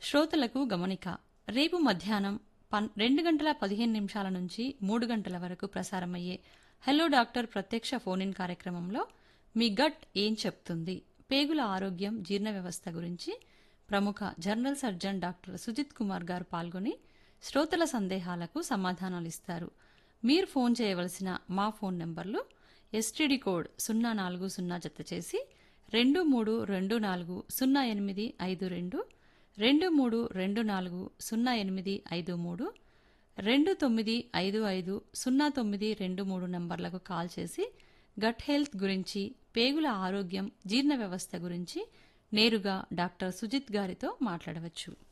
శ్రోతలకు గమనిక రేపు మధ్యాహ్నం పన్ రెండు గంటల పదిహేను నిమిషాల నుంచి మూడు గంటల వరకు ప్రసారమయ్యే హలో డాక్టర్ ప్రత్యక్ష ఫోన్ ఇన్ కార్యక్రమంలో మీ గట్ ఏం చెప్తుంది పేగుల ఆరోగ్యం జీర్ణ వ్యవస్థ గురించి ప్రముఖ general surgeon doctor Sujith Kumar garu పాల్గొని శ్రోతల సందేహాలకు సమాధానాలు ఇస్తారు మీరు ఫోన్ చేయవలసిన మా ఫోన్ నంబర్లు ఎస్టీడీ కోడ్ సున్నా నాలుగు సున్నా జత చేసి రెండు మూడు రెండు నాలుగు సున్నా ఎనిమిది ఐదు రెండు రెండు మూడు రెండు నాలుగు సున్నా ఎనిమిది ఐదు మూడు రెండు తొమ్మిది ఐదు ఐదు సున్నా తొమ్మిది రెండు మూడు నంబర్లకు కాల్ చేసి గట్ హెల్త్ గురించి పేగుల ఆరోగ్యం జీర్ణ వ్యవస్థ గురించి నేరుగా డాక్టర్ సుజిత్ గారితో మాట్లాడవచ్చు